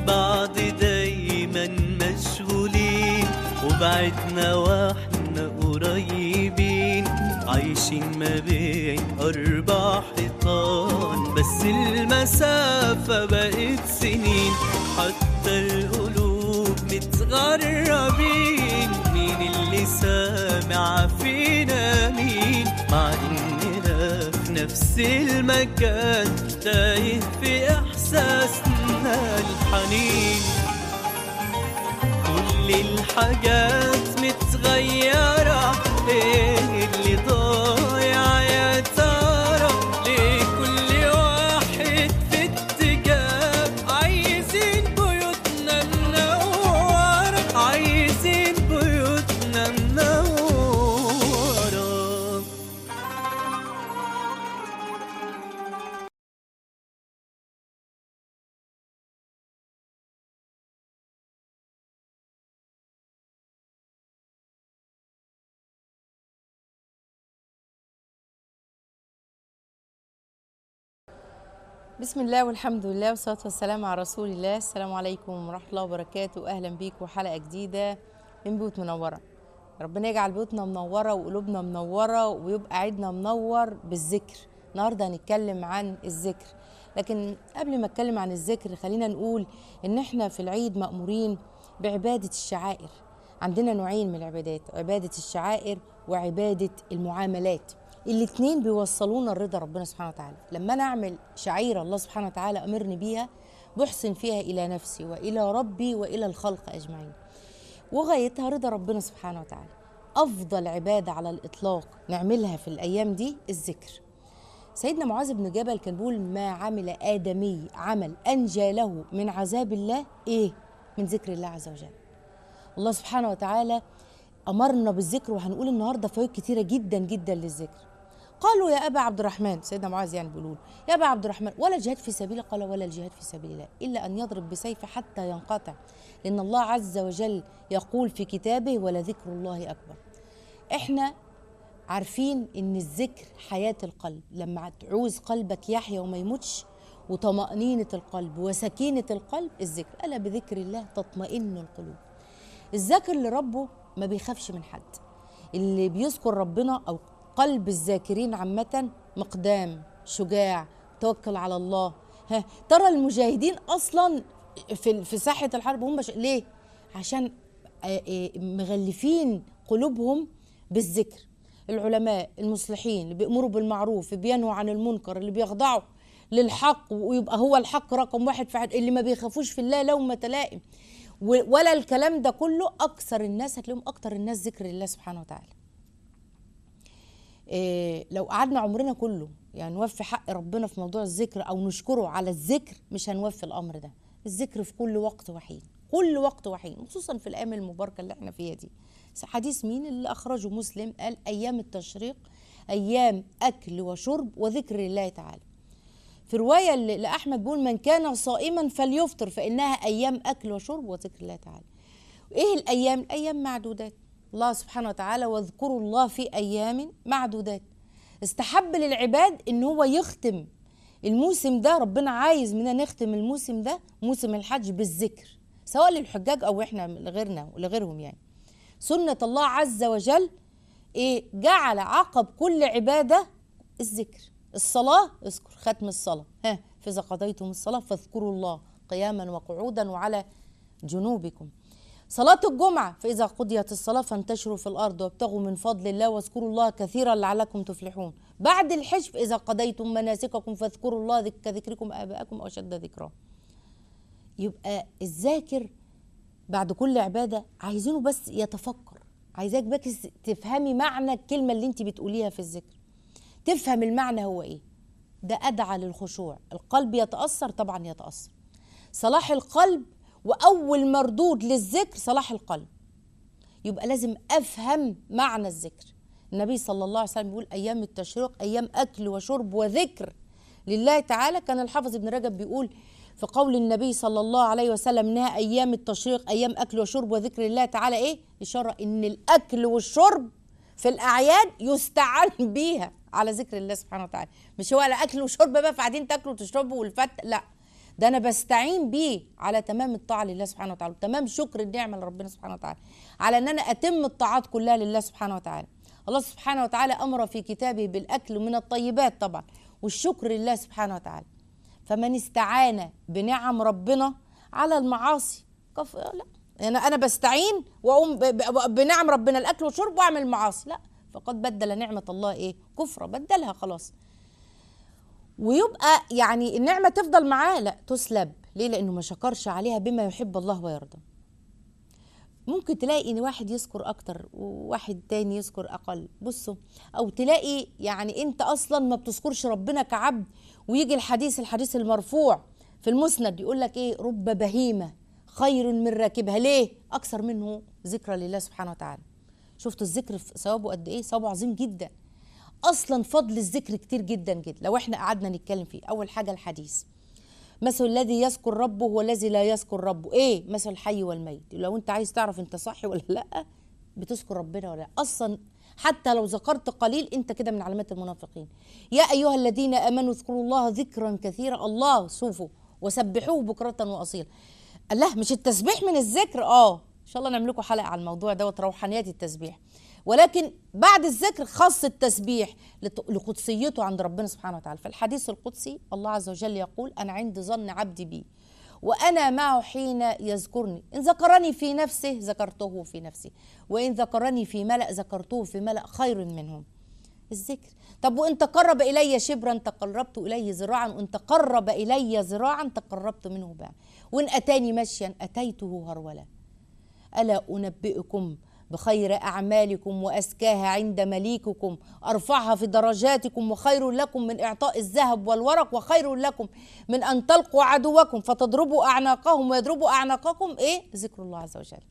بعض دايما مشغولين وبعدنا واحنا قريبين عايشين ما بين أربع حيطان بس المسافة بقت سنين حتى القلوب متغربين مين اللي سامع فينا مين مع إننا في نفس المكان تايه في إحساسنا الحنين كل الحاجات متغيرة ايه اللي ضايع يا ترى ليه كل واحد في اتجاه عايزين بيوتنا منورة عايزين بيوتنا منورة بسم الله والحمد لله والصلاة والسلام على رسول الله السلام عليكم ورحمة الله وبركاته أهلا بيكم حلقة جديدة من بيوت منورة ربنا يجعل بيوتنا منورة وقلوبنا منورة ويبقى عيدنا منور بالذكر النهاردة هنتكلم عن الذكر لكن قبل ما اتكلم عن الذكر خلينا نقول ان احنا في العيد مأمورين بعبادة الشعائر عندنا نوعين من العبادات عبادة الشعائر وعبادة المعاملات الاتنين بيوصلونا لرضا ربنا سبحانه وتعالى لما انا اعمل شعيره الله سبحانه وتعالى امرني بيها بحسن فيها الى نفسي والى ربي والى الخلق اجمعين وغايتها رضا ربنا سبحانه وتعالى افضل عباده على الاطلاق نعملها في الايام دي الذكر سيدنا معاذ بن جبل كان بيقول ما عمل ادمي عمل انجى له من عذاب الله ايه من ذكر الله عز وجل الله سبحانه وتعالى امرنا بالذكر وهنقول النهارده فوائد كتيره جدا جدا للذكر قالوا يا ابا عبد الرحمن سيدنا معاذ يعني بيقولوا له، يا ابا عبد الرحمن ولا الجهاد في سبيله قال ولا الجهاد في سبيل الله الا ان يضرب بسيفه حتى ينقطع لان الله عز وجل يقول في كتابه ولذكر الله اكبر احنا عارفين ان الذكر حياه القلب لما تعوز قلبك يحيا وما يموتش وطمأنينة القلب وسكينة القلب الذكر ألا بذكر الله تطمئن القلوب الذاكر لربه ما بيخافش من حد اللي بيذكر ربنا او قلب الذاكرين عامة مقدام شجاع توكل على الله ها ترى المجاهدين اصلا في في ساحة الحرب هم ش... ليه؟ عشان آه، آه، مغلفين قلوبهم بالذكر العلماء المصلحين اللي بيأمروا بالمعروف بينهوا عن المنكر اللي بيخضعوا للحق ويبقى هو الحق رقم واحد في حد اللي ما بيخافوش في الله لومة لائم و- ولا الكلام ده كله اكثر الناس هتلاقيهم اكثر الناس ذكر الله سبحانه وتعالى إيه لو قعدنا عمرنا كله يعني نوفي حق ربنا في موضوع الذكر او نشكره على الذكر مش هنوفي الامر ده الذكر في كل وقت وحين كل وقت وحين خصوصا في الايام المباركه اللي احنا فيها دي حديث مين اللي اخرجه مسلم قال ايام التشريق ايام اكل وشرب وذكر الله تعالى في رواية ل- لأحمد بيقول من كان صائما فليفطر فإنها أيام أكل وشرب وذكر الله تعالى إيه الأيام؟ الأيام معدودات الله سبحانه وتعالى واذكروا الله في أيام معدودات استحب للعباد إن هو يختم الموسم ده ربنا عايز مننا نختم الموسم ده موسم الحج بالذكر سواء للحجاج أو إحنا لغيرنا ولغيرهم يعني سنة الله عز وجل إيه جعل عقب كل عبادة الذكر الصلاة اذكر ختم الصلاة ها فإذا قضيتم الصلاة فاذكروا الله قياما وقعودا وعلى جنوبكم صلاة الجمعة فإذا قضيت الصلاة فانتشروا في الأرض وابتغوا من فضل الله واذكروا الله كثيرا لعلكم تفلحون بعد الحج فإذا قضيتم مناسككم فاذكروا الله ذك- كذكركم آباءكم أو أشد ذكرا يبقى الذاكر بعد كل عبادة عايزينه بس يتفكر عايزاك بس تفهمي معنى الكلمة اللي انت بتقوليها في الذكر تفهم المعنى هو ايه ده أدعى للخشوع القلب يتأثر طبعا يتأثر صلاح القلب وأول مردود للذكر صلاح القلب يبقى لازم أفهم معنى الذكر النبي صلى الله عليه وسلم بيقول أيام التشريق أيام أكل وشرب وذكر لله تعالى كان الحافظ ابن رجب بيقول في قول النبي صلى الله عليه وسلم انها ايام التشريق ايام اكل وشرب وذكر الله تعالى ايه اشاره ان الاكل والشرب في الاعياد يستعان بيها على ذكر الله سبحانه وتعالى مش هو لا اكل وشرب بقى فقاعدين تاكلوا وتشربوا والفت لا ده انا بستعين بيه على تمام الطاعه لله سبحانه وتعالى تمام شكر النعمه لربنا سبحانه وتعالى على ان انا اتم الطاعات كلها لله سبحانه وتعالى الله سبحانه وتعالى امر في كتابه بالاكل من الطيبات طبعا والشكر لله سبحانه وتعالى فمن استعان بنعم ربنا على المعاصي كف... لا انا انا بستعين واقوم ب... ب... بنعم ربنا الاكل والشرب واعمل معاصي لا فقد بدل نعمه الله ايه كفرا بدلها خلاص ويبقى يعني النعمه تفضل معاه لا تسلب ليه لانه ما شكرش عليها بما يحب الله ويرضى ممكن تلاقي ان واحد يذكر اكتر وواحد تاني يذكر اقل بصوا او تلاقي يعني انت اصلا ما بتذكرش ربنا كعبد ويجي الحديث الحديث المرفوع في المسند يقول لك ايه رب بهيمه خير من راكبها ليه اكثر منه ذكرى لله سبحانه وتعالى شفتوا الذكر في ثوابه قد ايه ثوابه عظيم جدا اصلا فضل الذكر كتير جدا جدا لو احنا قعدنا نتكلم فيه اول حاجه الحديث مثل الذي يذكر ربه والذي لا يذكر ربه ايه مثل الحي والميت لو انت عايز تعرف انت صح ولا لا بتذكر ربنا ولا لا اصلا حتى لو ذكرت قليل انت كده من علامات المنافقين يا ايها الذين امنوا اذكروا الله ذكرا كثيرا الله شوفوا وسبحوه بكره واصيلا الله مش التسبيح من الذكر اه ان شاء الله نعمل لكم حلقه على الموضوع دوت روحانيات التسبيح ولكن بعد الذكر خاص التسبيح لت- لقدسيته عند ربنا سبحانه وتعالى فالحديث القدسي الله عز وجل يقول انا عند ظن عبدي بي وانا معه حين يذكرني ان ذكرني في نفسه ذكرته في نفسي وان ذكرني في ملا ذكرته في ملا خير منهم الذكر طب وان تقرب الي شبرا تقربت اليه ذراعا وان تقرب الي ذراعا تقربت منه باعا وان اتاني مشيا اتيته هرولا الا انبئكم بخير اعمالكم وازكاها عند مليككم ارفعها في درجاتكم وخير لكم من اعطاء الذهب والورق وخير لكم من ان تلقوا عدوكم فتضربوا اعناقهم ويضربوا اعناقكم ايه ذكر الله عز وجل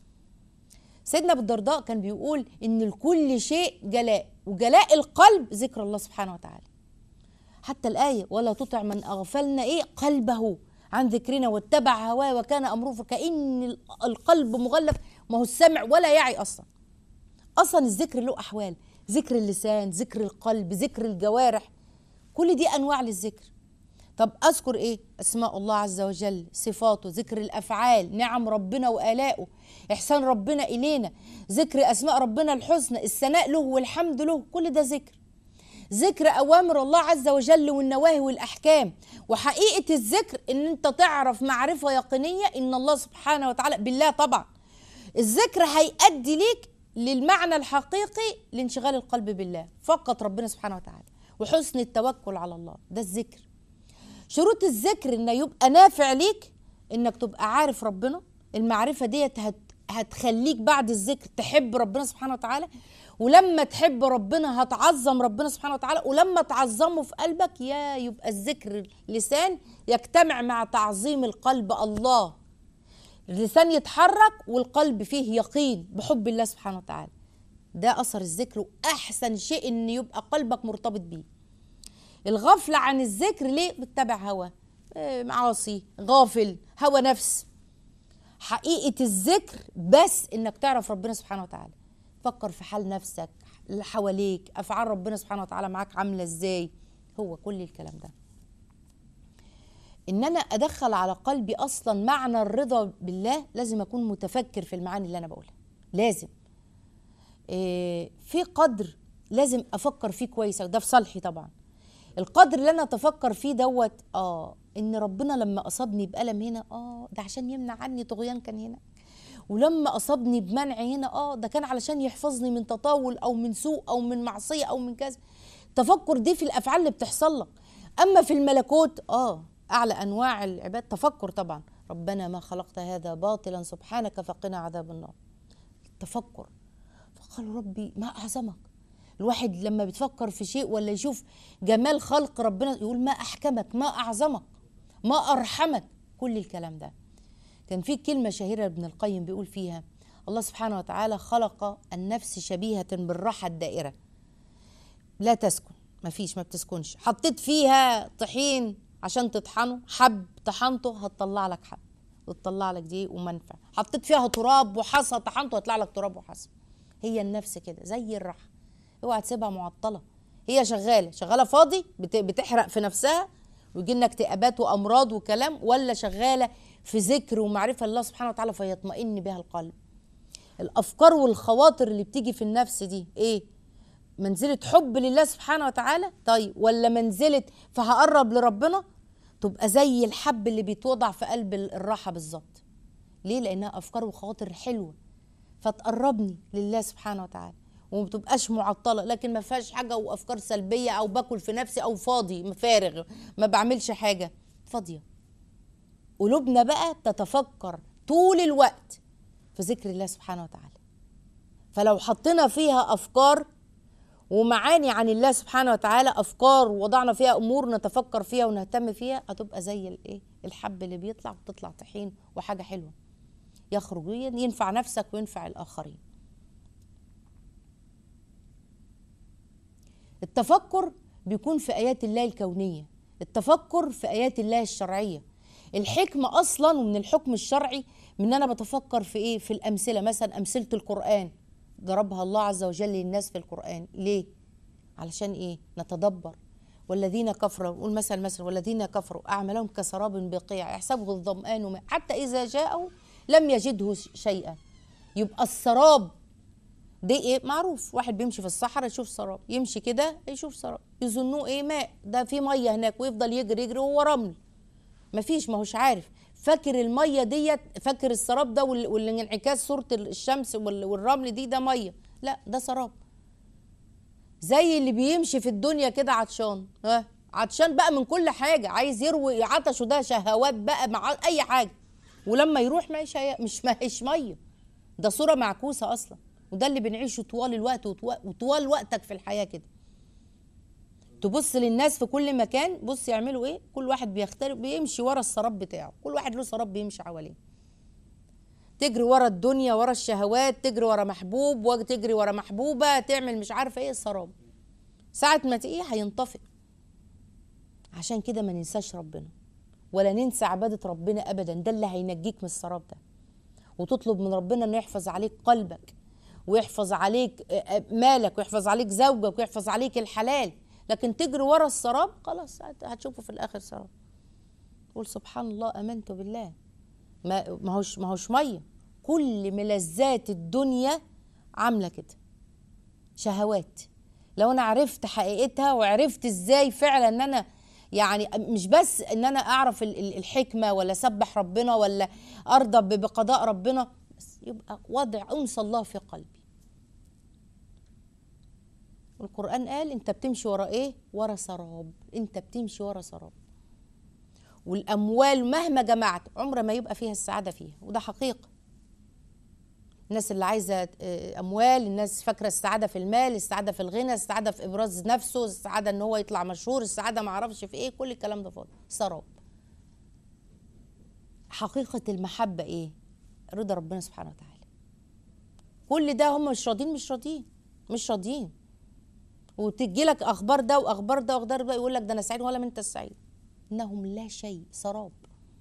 سيدنا ابو الدرداء كان بيقول ان لكل شيء جلاء وجلاء القلب ذكر الله سبحانه وتعالى حتى الآية ولا تطع من أغفلنا إيه قلبه عن ذكرنا واتبع هواه وكان أمره فكأن ال- القلب مغلف ما هو السمع ولا يعي أصلا أصلا الذكر له أحوال ذكر اللسان ذكر القلب ذكر الجوارح كل دي أنواع للذكر طب أذكر إيه أسماء الله عز وجل صفاته ذكر الأفعال نعم ربنا وآلائه إحسان ربنا إلينا ذكر أسماء ربنا الحسنى الثناء له والحمد له كل ده ذكر ذكر اوامر الله عز وجل والنواهي والاحكام وحقيقه الذكر ان انت تعرف معرفه يقينيه ان الله سبحانه وتعالى بالله طبعا الذكر هيؤدي ليك للمعنى الحقيقي لانشغال القلب بالله فقط ربنا سبحانه وتعالى وحسن التوكل على الله ده الذكر شروط الذكر انه يبقى نافع ليك انك تبقى عارف ربنا المعرفه ديت هت هتخليك بعد الذكر تحب ربنا سبحانه وتعالى ولما تحب ربنا هتعظم ربنا سبحانه وتعالى ولما تعظمه في قلبك يا يبقى الذكر لسان يجتمع مع تعظيم القلب الله اللسان يتحرك والقلب فيه يقين بحب الله سبحانه وتعالى ده اثر الذكر واحسن شيء ان يبقى قلبك مرتبط بيه الغفلة عن الذكر ليه بتتبع هوى آه، معاصي غافل هوى نفس حقيقة الذكر بس انك تعرف ربنا سبحانه وتعالى فكر في حال نفسك اللي حواليك افعال ربنا سبحانه وتعالى معاك عاملة ازاي هو كل الكلام ده ان انا ادخل على قلبي اصلا معنى الرضا بالله لازم اكون متفكر في المعاني اللي انا بقولها لازم إيه، في قدر لازم افكر فيه كويس ده في صالحي طبعا القدر اللي انا اتفكر فيه دوت اه ان ربنا لما اصابني بألم هنا اه ده عشان يمنع عني طغيان كان هنا ولما اصابني بمنع هنا اه ده كان علشان يحفظني من تطاول او من سوء او من معصيه او من كذا تفكر دي في الافعال اللي بتحصل لك اما في الملكوت اه اعلى انواع العباد تفكر طبعا ربنا ما خلقت هذا باطلا سبحانك فقنا عذاب النار تفكر فقال ربي ما اعظمك الواحد لما بتفكر في شيء ولا يشوف جمال خلق ربنا يقول ما احكمك ما اعظمك ما ارحمك كل الكلام ده كان في كلمه شهيره ابن القيم بيقول فيها الله سبحانه وتعالى خلق النفس شبيهه بالراحه الدائره لا تسكن ما فيش ما بتسكنش حطيت فيها طحين عشان تطحنه حب طحنته هتطلع لك حب وتطلع لك دي ومنفع حطيت فيها تراب وحصى طحنته هيطلع لك تراب وحصى هي النفس كده زي الراحه اوعى تسيبها معطله هي شغاله شغاله فاضي بت- بتحرق في نفسها ويجي لنا اكتئابات وامراض وكلام ولا شغاله في ذكر ومعرفه الله سبحانه وتعالى فيطمئن بها القلب الافكار والخواطر اللي بتيجي في النفس دي ايه منزله حب لله سبحانه وتعالى طيب ولا منزله فهقرب لربنا تبقى زي الحب اللي بيتوضع في قلب الراحه بالظبط ليه لانها افكار وخواطر حلوه فتقربني لله سبحانه وتعالى وما بتبقاش معطله لكن ما فيهاش حاجه وافكار سلبيه او باكل في نفسي او فاضي فارغ ما بعملش حاجه فاضيه قلوبنا بقى تتفكر طول الوقت في ذكر الله سبحانه وتعالى فلو حطينا فيها افكار ومعاني عن الله سبحانه وتعالى افكار ووضعنا فيها امور نتفكر فيها ونهتم فيها هتبقى زي الايه الحب اللي بيطلع وتطلع طحين وحاجه حلوه يخرج ينفع نفسك وينفع الاخرين التفكر بيكون في ايات الله الكونيه التفكر في ايات الله الشرعيه الحكمه اصلا ومن الحكم الشرعي من ان انا بتفكر في ايه في الامثله مثلا امثله القران ضربها الله عز وجل للناس في القران ليه علشان ايه نتدبر والذين كفروا نقول مثلا مثلا والذين كفروا اعمالهم كسراب بقيع يحسبه الظمآن ماء حتى اذا جاءه لم يجده شيئا يبقى السراب دي ايه معروف واحد بيمشي في الصحراء يشوف سراب يمشي كده يشوف سراب يظنوه ايه ماء ده في ميه هناك ويفضل يجري يجري وهو رمل مفيش ما هوش عارف فاكر الميه ديت فاكر السراب ده والانعكاس صوره الشمس والرمل دي ده ميه لا ده سراب زي اللي بيمشي في الدنيا كده عطشان ها عطشان بقى من كل حاجه عايز يروي عطشه ده شهوات بقى مع اي حاجه ولما يروح ما مش ماهيش ميه ده صوره معكوسه اصلا وده اللي بنعيشه طوال الوقت وطوال وقتك في الحياه كده تبص للناس في كل مكان بص يعملوا ايه كل واحد بيختار بيمشي ورا السراب بتاعه كل واحد له سراب بيمشي حواليه تجري ورا الدنيا ورا الشهوات تجري ورا محبوب وتجري ورا محبوبه تعمل مش عارفه ايه السراب ساعه ما تقيه هينطفئ عشان كده ما ننساش ربنا ولا ننسى عباده ربنا ابدا ده اللي هينجيك من السراب ده وتطلب من ربنا انه يحفظ عليك قلبك ويحفظ عليك مالك ويحفظ عليك زوجك ويحفظ عليك الحلال لكن تجري ورا السراب خلاص هتشوفه في الاخر سراب قول سبحان الله امنت بالله ما ما هوش ما هوش ميه كل ملذات الدنيا عامله كده شهوات لو انا عرفت حقيقتها وعرفت ازاي فعلا ان انا يعني مش بس ان انا اعرف الحكمه ولا اسبح ربنا ولا ارضى بقضاء ربنا بس يبقى وضع انس الله في قلبي القرآن قال انت بتمشي ورا ايه ورا سراب انت بتمشي ورا سراب والاموال مهما جمعت عمر ما يبقى فيها السعادة فيها وده حقيقة الناس اللي عايزة اموال الناس فاكرة السعادة في المال السعادة في الغنى السعادة في ابراز نفسه السعادة ان هو يطلع مشهور السعادة ما اعرفش في ايه كل الكلام ده فاضي سراب حقيقة المحبة ايه رضا ربنا سبحانه وتعالى كل ده هم مش راضيين مش راضيين مش راضيين وتجي لك اخبار ده واخبار ده واخبار ده يقول لك ده انا سعيد ولا من انت السعيد انهم لا شيء سراب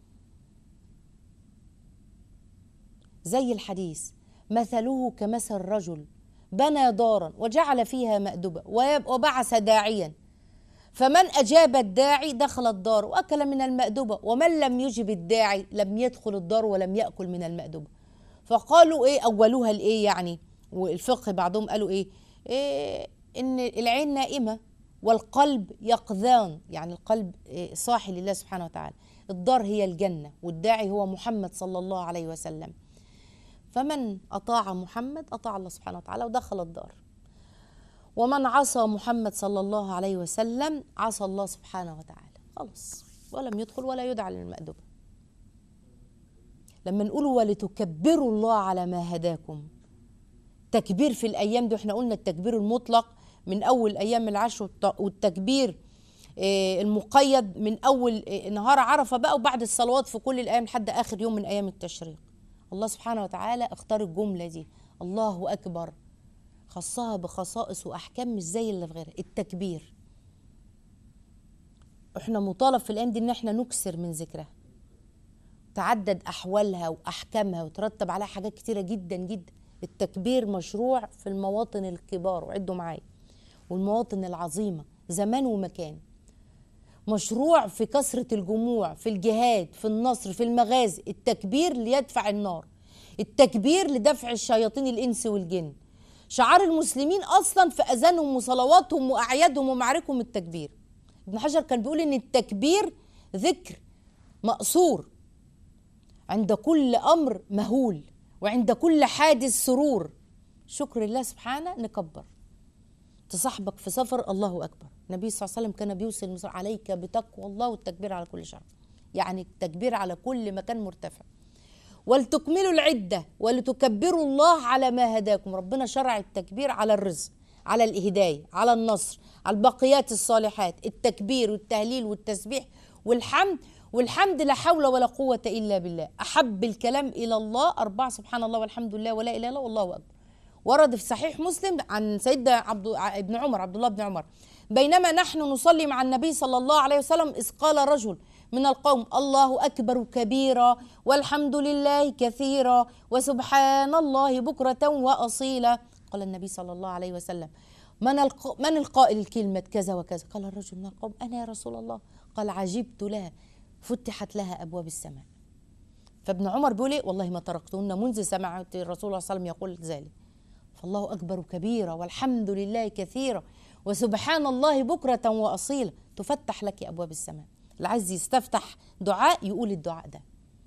زي الحديث مثله كمثل رجل بنى دارا وجعل فيها مأدبة وبعث داعيا فمن أجاب الداعي دخل الدار وأكل من المأدبة ومن لم يجب الداعي لم يدخل الدار ولم يأكل من المأدبة فقالوا إيه أولوها الإيه يعني والفقه بعضهم قالوا إيه, إيه ان العين نائمه والقلب يقظان يعني القلب صاحي لله سبحانه وتعالى الدار هي الجنه والداعي هو محمد صلى الله عليه وسلم فمن اطاع محمد اطاع الله سبحانه وتعالى ودخل الدار ومن عصى محمد صلى الله عليه وسلم عصى الله سبحانه وتعالى خلاص ولم يدخل ولا يدعى للمأدبة لما نقول ولتكبروا الله على ما هداكم تكبير في الايام دي احنا قلنا التكبير المطلق من اول ايام العشر والتكبير المقيد من اول نهار عرفه بقى وبعد الصلوات في كل الايام لحد اخر يوم من ايام التشريق الله سبحانه وتعالى اختار الجمله دي الله اكبر خصها بخصائص واحكام مش زي اللي في غيرها التكبير احنا مطالب في الايام دي ان احنا نكسر من ذكرها تعدد احوالها واحكامها وترتب عليها حاجات كتيره جدا جدا التكبير مشروع في المواطن الكبار وعدوا معايا والمواطن العظيمه زمان ومكان مشروع في كثرة الجموع في الجهاد في النصر في المغازي التكبير ليدفع النار التكبير لدفع الشياطين الإنس والجن شعار المسلمين أصلا في أذانهم وصلواتهم وأعيادهم ومعاركهم التكبير ابن حجر كان بيقول إن التكبير ذكر مقصور عند كل أمر مهول وعند كل حادث سرور شكر الله سبحانه نكبر تصاحبك في سفر الله اكبر النبي صلى الله عليه وسلم كان بيوصي المصر عليك بتقوى الله والتكبير على كل شر يعني التكبير على كل مكان مرتفع ولتكملوا العدة ولتكبروا الله على ما هداكم ربنا شرع التكبير على الرزق على الهداية على النصر على البقيات الصالحات التكبير والتهليل والتسبيح والحمد والحمد لا حول ولا قوة إلا بالله أحب الكلام إلى الله أربعة سبحان الله والحمد لله ولا إله إلا الله والله أكبر ورد في صحيح مسلم عن سيدنا عبد ابن عمر عبد الله بن عمر بينما نحن نصلي مع النبي صلى الله عليه وسلم إذ قال رجل من القوم الله أكبر كبيرا والحمد لله كثيرا وسبحان الله بكرة وأصيلا قال النبي صلى الله عليه وسلم من الق... من القائل كلمة كذا وكذا قال الرجل من القوم أنا يا رسول الله قال عجبت لها فتحت لها أبواب السماء فابن عمر بيقول إيه والله ما تركتهن منذ سمعت الرسول صلى الله عليه وسلم يقول ذلك فالله أكبر كبيرا والحمد لله كثيرا وسبحان الله بكرة وأصيلا تفتح لك أبواب السماء اللي عايز يستفتح دعاء يقول الدعاء ده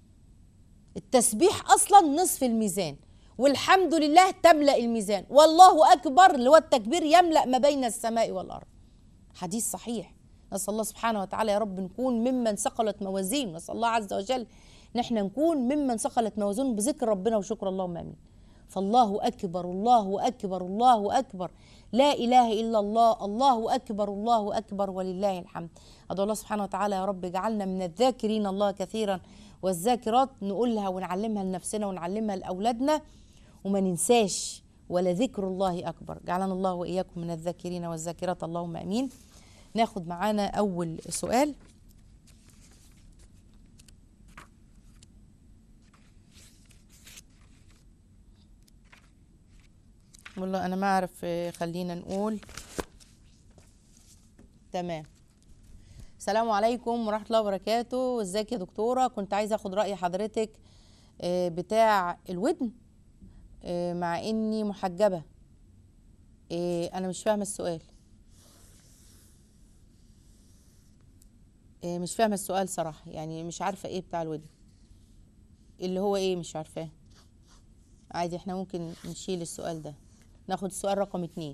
التسبيح أصلا نصف الميزان والحمد لله تملأ الميزان والله أكبر اللي هو التكبير يملأ ما بين السماء والأرض حديث صحيح نسأل الله سبحانه وتعالى يا رب نكون ممن ثقلت موازين نسأل الله عز وجل نحن نكون ممن ثقلت موازين بذكر ربنا وشكر اللهم امين فالله اكبر الله اكبر الله اكبر لا اله الا الله الله اكبر الله اكبر ولله الحمد ادعو الله سبحانه وتعالى يا رب اجعلنا من الذاكرين الله كثيرا والذاكرات نقولها ونعلمها لنفسنا ونعلمها لاولادنا وما ننساش ولا ذكر الله اكبر جعلنا الله واياكم من الذاكرين والذاكرات اللهم امين ناخد معانا اول سؤال والله انا ما اعرف آه، خلينا نقول تمام السلام عليكم ورحمه الله وبركاته ازيك يا دكتوره كنت عايزه اخد راي حضرتك آه، بتاع الودن آه، مع اني محجبه آه، انا مش فاهمه السؤال آه، مش فاهمه السؤال صراحه يعني مش عارفه ايه بتاع الودن اللي هو ايه مش عارفاه عادي احنا ممكن نشيل السؤال ده ناخد السؤال رقم اتنين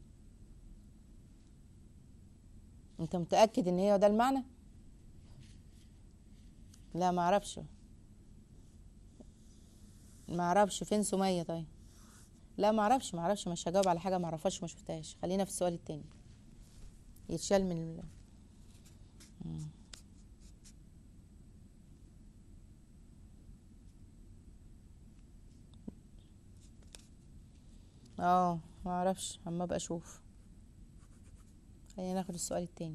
انت متأكد ان هي ده المعنى لا ما اعرفش ما اعرفش فين سمية طيب لا ما اعرفش ما اعرفش مش هجاوب على حاجه ما اعرفهاش ما شفتهاش خلينا في السؤال التاني يتشال من ال... مم. اه ما اعرفش اما ابقى اشوف خلينا ناخد السؤال التاني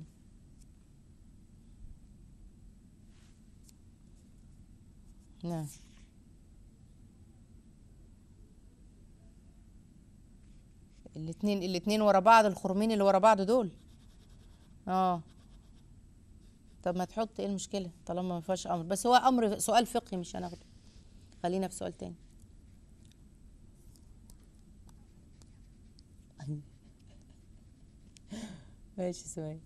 نعم الاتنين الاتنين ورا بعض الخرمين اللي ورا بعض دول اه طب ما تحط ايه المشكلة طالما ما فيهاش امر بس هو امر سؤال فقهي مش هناخده خلينا في سؤال تاني ماشي سؤال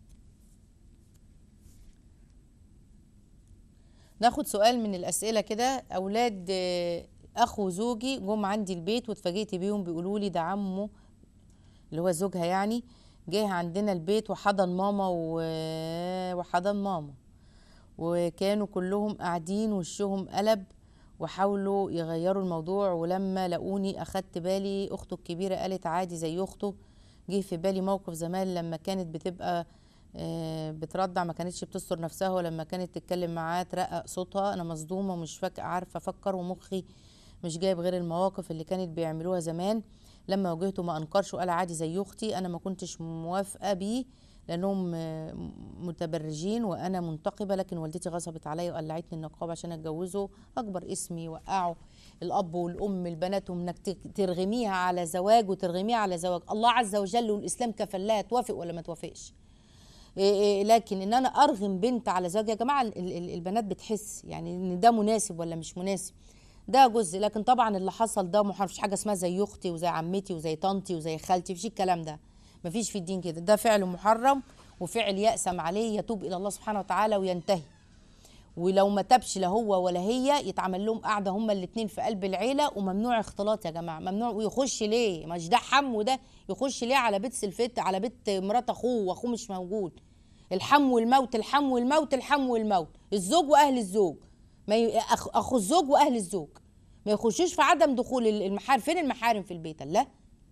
ناخد سؤال من الأسئلة كده أولاد آه، أخو زوجي جم عندي البيت واتفاجئت بيهم بيقولوا لي ده عمه اللي هو زوجها يعني جه عندنا البيت وحضن ماما و- وحضن ماما وكانوا كلهم قاعدين وشهم قلب وحاولوا يغيروا الموضوع ولما لقوني أخدت بالي أخته الكبيرة قالت عادي زي أخته جه في بالي موقف زمان لما كانت بتبقى آه، بترضع ما كانتش بتستر نفسها ولما كانت تتكلم معاه ترقق صوتها انا مصدومه ومش فاك عارفه افكر ومخي مش جايب غير المواقف اللي كانت بيعملوها زمان لما واجهته ما انكرش وقال عادي زي اختي انا ما كنتش موافقه بيه لانهم آه، متبرجين وانا منتقبه لكن والدتي غصبت عليا وقلعتني النقاب عشان اتجوزه اكبر اسمي وقعوا الاب والام لبناتهم انك ت- ترغميها على زواج وترغميها على زواج الله عز وجل والاسلام كفل لها توافق ولا ما توافقش إيه إيه لكن ان انا ارغم بنت على زواج يا جماعه ال- ال- البنات بتحس يعني ان ده مناسب ولا مش مناسب ده جزء لكن طبعا اللي حصل ده محرم مفيش حاجه اسمها زي اختي وزي عمتي وزي طنطي وزي خالتي مفيش الكلام ده مفيش في الدين كده ده فعل محرم وفعل يأسم عليه يتوب الى الله سبحانه وتعالى وينتهي ولو ما تبش لا هو ولا هي يتعمل لهم قاعده هما الاثنين في قلب العيله وممنوع اختلاط يا جماعه ممنوع ويخش ليه مش ده حمو ده يخش ليه على بيت سلفت على بيت مرات اخوه واخوه مش موجود الحم والموت الحم والموت الحم والموت الزوج واهل الزوج ما ي... أخ... اخو الزوج واهل الزوج ما يخشوش في عدم دخول المحارم فين المحارم في البيت لا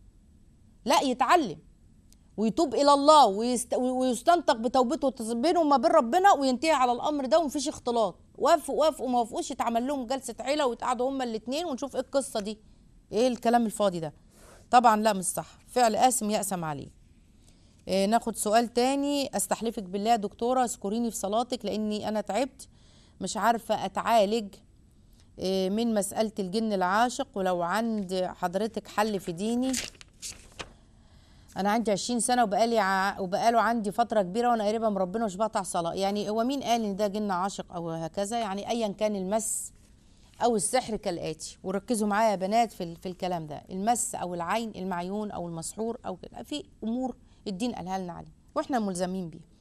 لا يتعلم ويتوب الى الله ويست... ويستنطق بتوبته بينه وما بين ربنا وينتهي على الامر ده ومفيش اختلاط وافقوا وافقوا ما وافقوش يتعمل لهم جلسه عيله ويتقعدوا هما الاثنين ونشوف ايه القصه دي ايه الكلام الفاضي ده طبعا لا مش صح فعل قاسم يأسم عليه إيه ناخد سؤال تاني استحلفك بالله يا دكتوره اذكريني في صلاتك لاني انا تعبت مش عارفه اتعالج إيه من مساله الجن العاشق ولو عند حضرتك حل في ديني انا عندي 20 سنه وبقالي ع... وبقاله عندي فتره كبيره وانا قريبه من ربنا مش بقطع صلاه يعني هو مين قال ان ده جن عاشق او هكذا يعني ايا كان المس او السحر كالاتي وركزوا معايا يا بنات في ال- في الكلام ده المس او العين المعيون او المسحور او كده في امور الدين قالها لنا عليه واحنا ملزمين بيها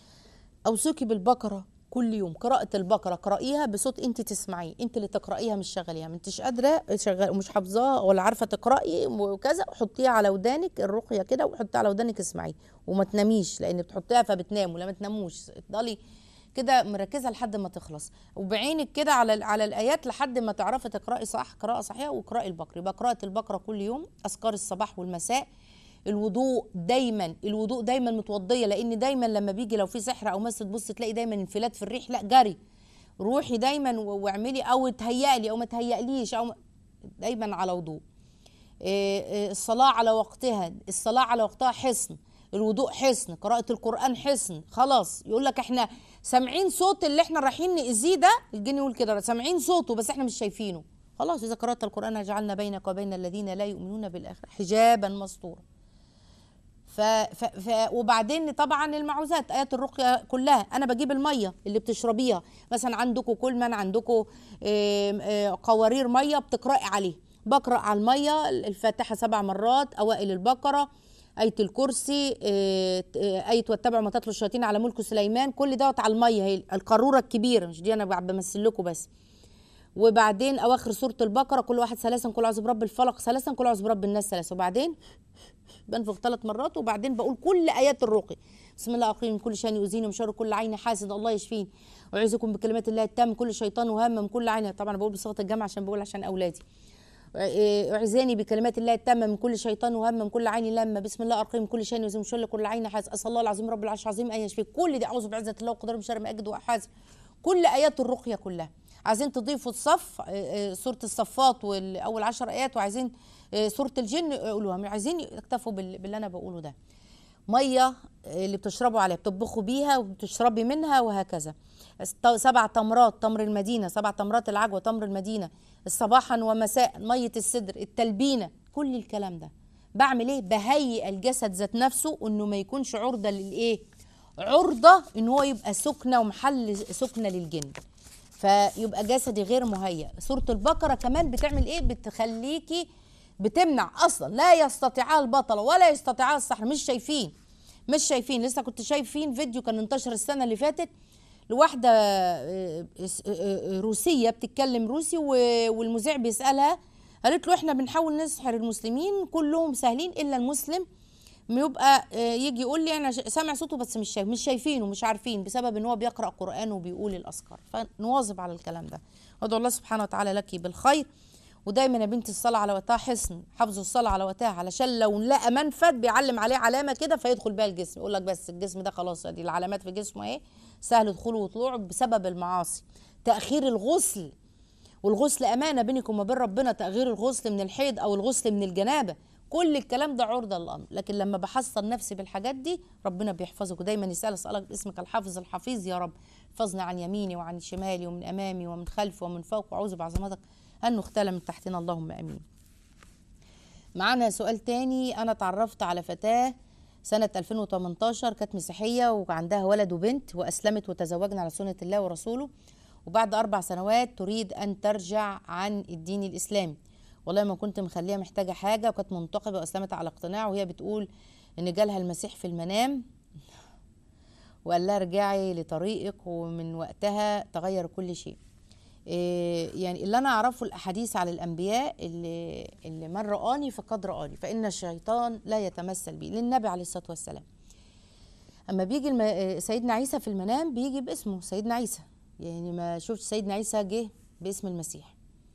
اوصيكي بالبقره كل يوم قراءة البقرة قرأيها بصوت انت تسمعيه انت اللي تقرأيها مش شغليها ما انتش قادرة شغال ومش حافظاها ولا عارفة تقرأي وكذا حطيها على ودانك الرقية كده وحطيها على ودانك اسمعيه وما تناميش لان بتحطيها فبتنام ولا ما تناموش افضلي كده مركزة لحد ما تخلص وبعينك كده على على الآيات لحد ما تعرفي تقرأي صح قراءة صحيحة وقرأي البقرة يبقى قراءة البقرة كل يوم أذكار الصباح والمساء الوضوء دايما الوضوء دايما متوضيه لان دايما لما بيجي لو في سحر او مس تبص تلاقي دايما انفلات في الريح لا جري روحي دايما و- واعملي او تهيألي او ما تهيأليش او ما- دايما على وضوء إيه، إيه، الصلاة على وقتها الصلاة على وقتها حصن الوضوء حصن قراءة القرآن حصن خلاص يقول لك احنا سامعين صوت اللي احنا رايحين نأذيه ده الجن يقول كده سامعين صوته بس احنا مش شايفينه خلاص إذا قرأت القرآن جعلنا بينك وبين الذين لا يؤمنون بالآخرة حجابا مستورا ف... ف... ف... وبعدين طبعا المعوذات ايات الرقيه كلها انا بجيب الميه اللي بتشربيها مثلا عندكم كل من عندكم آم، آه، قوارير ميه بتقراي عليه بقرا على الميه الفاتحه سبع مرات اوائل البقره آية الكرسي آه، آه، آية واتبعوا ما تتلو الشياطين على ملك سليمان كل دوت على المية هي القارورة الكبيرة مش دي أنا بمثل لكم بس وبعدين أواخر سورة البقرة كل واحد ثلاثا كل أعوذ برب الفلق ثلاثا كل أعوذ برب الناس ثلاثا وبعدين بنفخ ثلاث مرات وبعدين بقول كل ايات الرقي بسم الله الرحمن من كل شان يؤذيني ومن شر كل عين حاسد الله يشفيني واعوذكم بكلمات الله التام من كل شيطان وهام من كل عين طبعا أنا بقول بصيغه الجمع عشان بقول عشان اولادي اعزاني بكلمات الله التامه من كل شيطان وهم من كل عين لما بسم الله الرحمن من كل شان يؤذيني ومن شر كل عين حاسد اسال الله العظيم رب العرش العظيم ان يشفيك كل دي اعوذ بعزه الله وقدره من شر ما اجد واحاسب كل ايات الرقيه كلها عايزين تضيفوا الصف آه، آه، سوره الصفات والاول عشر ايات وعايزين آه، سوره الجن قولوها عايزين اكتفوا بال- باللي انا بقوله ده ميه اللي بتشربوا عليها بتطبخوا بيها وبتشربي منها وهكذا است- سبع تمرات تمر المدينه سبع تمرات العجوه تمر المدينه صباحا ومساء ميه السدر التلبينه كل الكلام ده بعمل ايه بهيئ الجسد ذات نفسه انه ما يكونش عرضه للايه عرضه ان هو يبقى سكنه ومحل سكنه للجن فيبقى جسدي غير مهيئ سوره البقره كمان بتعمل ايه بتخليكي بتمنع اصلا لا يستطيعها البطله ولا يستطيعها السحر مش شايفين مش شايفين لسه كنت شايفين فيديو كان انتشر السنه اللي فاتت لواحده آه، آه، آه، روسيه بتتكلم روسي و- والمذيع بيسالها قالت له احنا بنحاول نسحر المسلمين كلهم سهلين الا المسلم يبقى آه، يجي يقول لي انا ش- سامع صوته بس مش شايف مش شايفينه مش عارفين بسبب ان هو بيقرا قران وبيقول الاذكار فنواظب على الكلام ده وادعو الله سبحانه وتعالى لك بالخير ودايما يا بنتي الصلاه على وقتها حصن حافظوا الصلاه على وقتها علشان لو لقى منفذ بيعلم عليه علامه كده فيدخل بيها الجسم يقول لك بس الجسم ده خلاص دي العلامات في جسمه ايه سهل دخوله وطلوعه بسبب المعاصي تاخير الغسل والغسل امانه بينكم وما بين ربنا تاخير الغسل من الحيض او الغسل من الجنابه كل الكلام ده عرضه للامر لكن لما بحصن نفسي بالحاجات دي ربنا بيحفظك ودايما يسال اسالك باسمك الحافظ الحفيظ يا رب احفظنا عن يميني وعن شمالي ومن امامي ومن خلفي ومن فوق واعوذ بعظمتك ان نختال من تحتنا اللهم امين معانا سؤال تاني انا اتعرفت على فتاه سنة 2018 كانت مسيحية وعندها ولد وبنت وأسلمت وتزوجنا على سنة الله ورسوله وبعد أربع سنوات تريد أن ترجع عن الدين الإسلامي والله ما كنت مخليها محتاجة حاجة وكانت منتقبة وأسلمت على اقتناع وهي بتقول إن جالها المسيح في المنام وقال لها ارجعي لطريقك ومن وقتها تغير كل شيء إيه يعني اللي انا اعرفه الاحاديث على الانبياء اللي, اللي من رآني فقد رآني فان الشيطان لا يتمثل بي للنبي عليه الصلاه والسلام اما بيجي الم... سيدنا عيسى في المنام بيجي باسمه سيدنا عيسى يعني ما شفتش سيدنا عيسى جه باسم المسيح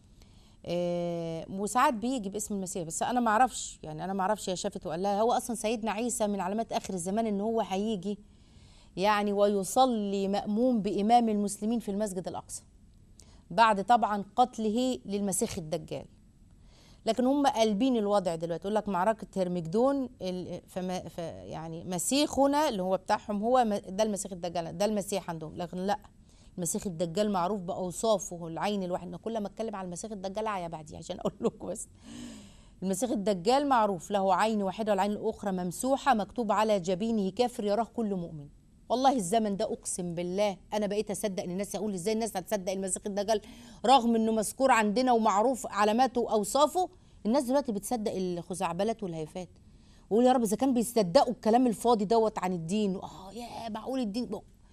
إيه وساعات بيجي باسم المسيح بس انا ما اعرفش يعني انا ما اعرفش هي شافت وقال لها هو اصلا سيدنا عيسى من علامات اخر الزمان ان هو هيجي يعني ويصلي مأموم بإمام المسلمين في المسجد الأقصى بعد طبعا قتله للمسيح الدجال لكن هم قلبين الوضع دلوقتي يقول لك معركة هرمجدون فما ف يعني مسيحنا اللي هو بتاعهم هو ده المسيح الدجال ده المسيح عندهم لكن لا المسيح الدجال معروف بأوصافه العين الواحد كل ما اتكلم على المسيح الدجال عيا بعدي عشان اقول لكم بس المسيح الدجال معروف له عين واحدة والعين الأخرى ممسوحة مكتوب على جبينه كافر يراه كل مؤمن والله الزمن ده اقسم بالله انا بقيت اصدق ان الناس يقول ازاي الناس هتصدق المسيح الدجال رغم انه مذكور عندنا ومعروف علاماته واوصافه الناس دلوقتي بتصدق الخزعبلات والهيفات ويقول يا رب اذا كان بيصدقوا الكلام الفاضي دوت عن الدين اه يا معقول الدين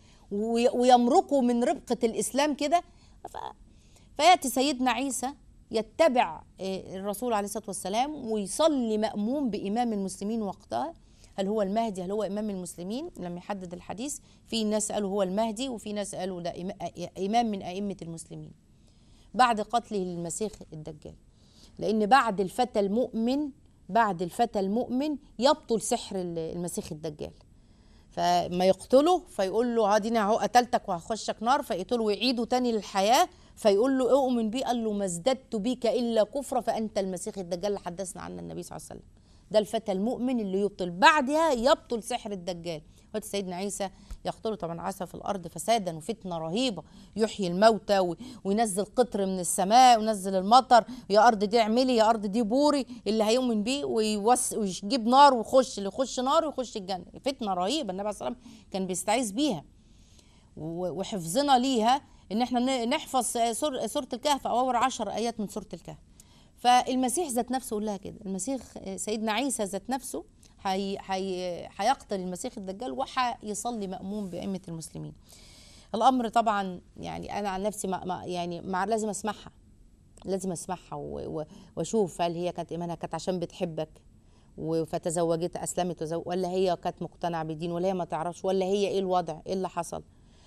ويمرقوا من ربقه الاسلام كده فياتي سيدنا عيسى يتبع الرسول عليه الصلاه والسلام ويصلي ماموم بامام المسلمين وقتها هل هو المهدي هل هو امام المسلمين لم يحدد الحديث في ناس قالوا هو المهدي وفي ناس قالوا ده امام من ائمه المسلمين بعد قتله للمسيح الدجال لان بعد الفتى المؤمن بعد الفتى المؤمن يبطل سحر المسيح الدجال فما يقتله فيقول له هادينا اهو قتلتك وهخشك نار فيقتله ويعيده تاني للحياه فيقول له اؤمن بي قال له ما ازددت بك الا كفرا فانت المسيح الدجال اللي حدثنا عنه النبي صلى الله عليه وسلم ده الفتى المؤمن اللي يبطل بعدها يبطل سحر الدجال وقت سيدنا عيسى يقتله طبعا عسى في الارض فسادا وفتنه رهيبه يحيي الموتى وينزل قطر من السماء وينزل المطر يا ارض دي اعملي يا ارض دي بوري اللي هيؤمن بيه ويوس ويجيب نار ويخش اللي يخش نار ويخش الجنه فتنه رهيبه النبي صلى الله عليه وسلم كان بيستعيذ بيها وحفظنا ليها ان احنا نحفظ سوره الكهف او اول عشر ايات من سوره الكهف فالمسيح ذات نفسه يقول لها كده المسيح سيدنا عيسى ذات نفسه هي هي هيقتل المسيح الدجال وهيصلي مأموم بأئمة المسلمين الأمر طبعا يعني أنا عن نفسي ما ما يعني مع لازم أسمعها لازم أسمعها وأشوف هل هي كانت إيمانها كانت عشان بتحبك فتزوجت أسلمت وزو ولا هي كانت مقتنعة بالدين ولا هي ما تعرفش ولا هي إيه الوضع إيه اللي حصل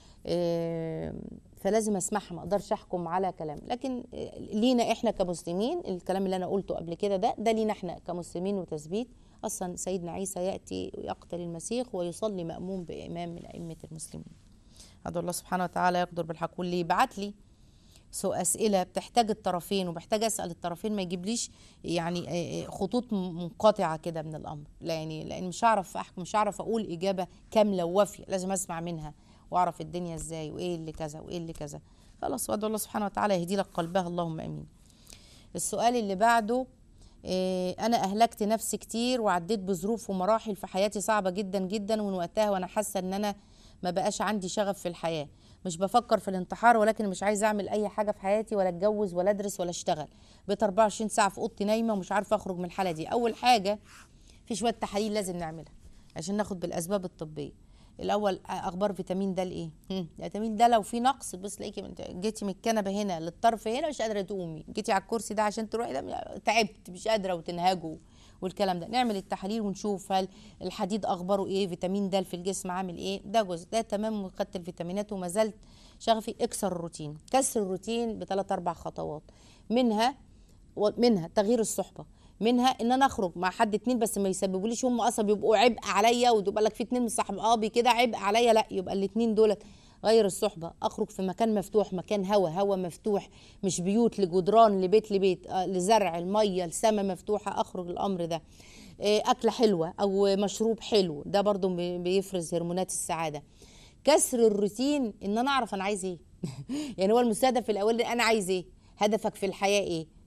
إيه فلازم اسمعها ما اقدرش احكم على كلام لكن لينا احنا كمسلمين الكلام اللي انا قلته قبل كده ده ده لينا احنا كمسلمين وتثبيت اصلا سيدنا عيسى ياتي ويقتل المسيح ويصلي ماموم بامام من ائمه المسلمين هذا الله سبحانه وتعالى يقدر بالحق واللي يبعت لي سو اسئله بتحتاج الطرفين وبحتاج اسال الطرفين ما يجيبليش يعني خطوط منقطعه كده من الامر لا يعني لان مش هعرف احكم مش هعرف اقول اجابه كامله ووافيه لازم اسمع منها واعرف الدنيا ازاي وايه اللي كذا وايه اللي كذا خلاص وادعو الله سبحانه وتعالى يهدي لك قلبها اللهم امين السؤال اللي بعده إيه انا اهلكت نفسي كتير وعديت بظروف ومراحل في حياتي صعبه جدا جدا ومن وقتها وانا حاسه ان انا ما بقاش عندي شغف في الحياه مش بفكر في الانتحار ولكن مش عايزه اعمل اي حاجه في حياتي ولا اتجوز ولا ادرس ولا اشتغل بقيت 24 ساعه في اوضتي نايمه ومش عارفه اخرج من الحاله دي اول حاجه في شويه تحاليل لازم نعملها عشان ناخد بالاسباب الطبيه الاول اخبار فيتامين د ايه فيتامين د لو في نقص بص تلاقيكي جيتي من الكنبه هنا للطرف هنا مش قادره تقومي جيتي على الكرسي ده عشان تروحي ده تعبت مش قادره وتنهجوا والكلام ده نعمل التحاليل ونشوف هل الحديد اخباره ايه فيتامين د في الجسم عامل ايه ده جزء ده تمام خدت الفيتامينات وما زلت شغفي اكسر الروتين كسر الروتين بثلاث اربع خطوات منها منها تغيير الصحبه منها ان انا اخرج مع حد اتنين بس ما يسببوليش هم اصلا بيبقوا عبء عليا وتبقى لك في اتنين من صحابي كده عبء عليا لا يبقى الاتنين دولت غير الصحبه اخرج في مكان مفتوح مكان هوا هوا مفتوح مش بيوت لجدران لبيت لبيت آه لزرع الميه السماء مفتوحه اخرج الامر ده آه اكله حلوه او مشروب حلو ده برضو بيفرز هرمونات السعاده كسر الروتين ان انا اعرف انا عايز ايه يعني هو المستهدف الاولي انا عايز ايه هدفك في الحياه ايه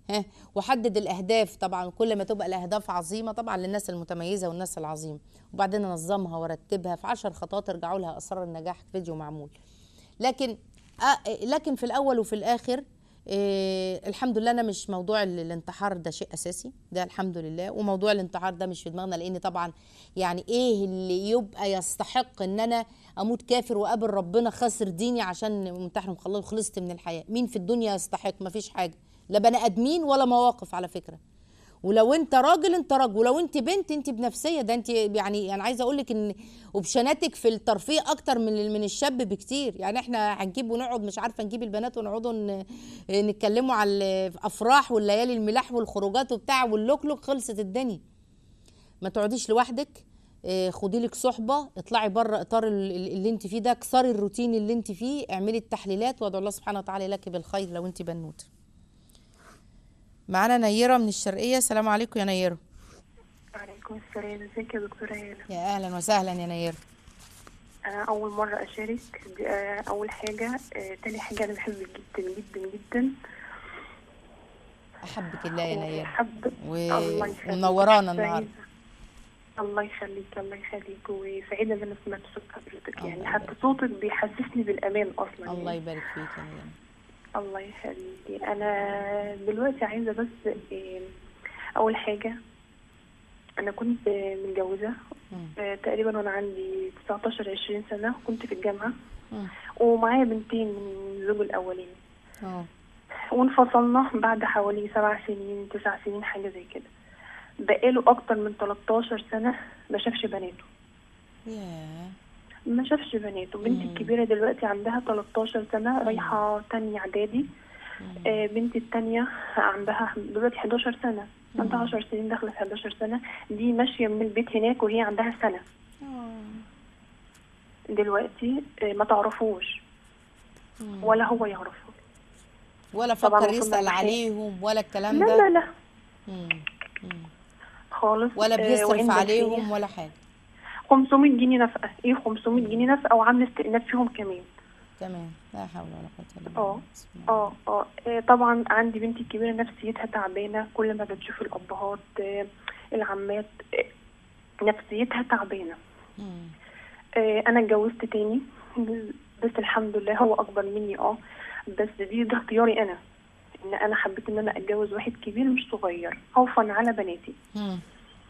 ها وحدد الاهداف طبعا كل ما تبقى الاهداف عظيمه طبعا للناس المتميزه والناس العظيمه وبعدين انظمها وارتبها في عشر خطوات ارجعوا لها اسرار النجاح فيديو معمول لكن آه لكن في الاول وفي الاخر إيه الحمد لله انا مش موضوع ال- الانتحار ده شيء اساسي ده الحمد لله وموضوع الانتحار ده مش في دماغنا لان طبعا يعني ايه اللي يبقى يستحق ان انا اموت كافر واقابل ربنا خاسر ديني عشان منتحر وخلاص خلصت من الحياه مين في الدنيا يستحق مفيش حاجه لا بني ادمين ولا مواقف على فكره ولو انت راجل انت راجل ولو انت بنت انت بنفسيه ده انت يعني انا عايزه اقول لك ان اوبشناتك في الترفيه اكتر من من الشاب بكتير يعني احنا هنجيب ونقعد مش عارفه نجيب البنات ونقعدوا ن- نتكلموا على الافراح والليالي الملاح والخروجات وبتاع واللوكلوك خلصت الدنيا ما تقعديش لوحدك اه، خدي لك صحبه اطلعي بره اطار ال- ال- اللي انت فيه ده كسري الروتين اللي انت فيه اعملي التحليلات وادعو الله سبحانه وتعالى لك بالخير لو انت بنوته معانا نيره من الشرقيه السلام عليكم يا نيره وعليكم السلام ازيك يا دكتورة هالة يا اهلا وسهلا يا نيره انا اول مرة اشارك دي آه، اول حاجة آه، تاني حاجة انا بحبك جدا جدا جدا احبك الله يا نيره وحب و- الله يخليك. ومنورانا النهارده سعيدة. الله يخليك الله يخليك وسعيدة ان انا سمعت صوت حضرتك الله يعني حتى يبارك. صوتك بيحسسني بالامان اصلا الله يعني. يبارك فيك يا نيره الله يخليكي انا دلوقتي عايزة بس آه، اول حاجة انا كنت آه، متجوزة مم. آه، تقريبا وانا عندي 19 20 سنة كنت في الجامعة مم. ومعايا بنتين من زوجي الاولاني اه وانفصلنا بعد حوالي سبع سنين تسع سنين حاجة زي كده بقاله أكتر من 13 سنة ما شافش بناته ياه ما شافش بناته بنتي مم. الكبيرة دلوقتي عندها 13 سنة رايحة تانية إعدادي مم. آه، بنتي التانية عندها دلوقتي 11 سنة عندها مم. 10 سنين داخلة في 11 سنة دي ماشية من البيت هناك وهي عندها سنة آه. دلوقتي آه، ما تعرفوش مم. ولا هو يعرفه ولا طبعاً فكر المفروض يسأل ما يحس. عليهم ولا الكلام لا ده لا لا مم. مم. خالص ولا آه، بيصرف وعندك عليهم هي ولا حاجة 500 جنيه نفقة ايه 500 جنيه نفقة وعامل استئناف فيهم كمان تمام لا حول ولا قوة إلا بالله اه بسم الله. اه اه إيه، طبعا عندي بنتي الكبيرة نفسيتها تعبانة كل ما بتشوف الأبهات آه، العمات آه، نفسيتها تعبانة مم. آه، أنا اتجوزت تاني بس الحمد لله هو أكبر مني اه بس دي ده اختياري أنا إن أنا حبيت إن أنا أتجوز واحد كبير مش صغير خوفا على بناتي مم.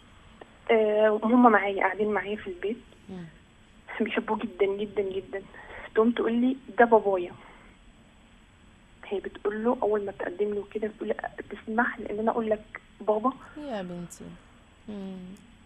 آه، وهم معايا قاعدين معايا في البيت مم. بيحبوه جدا جدا جدا تقوم تقول لي ده بابايا هي بتقول له اول ما تقدم له كده بتقول لي تسمح لي ان انا اقول لك بابا يا بنتي مم.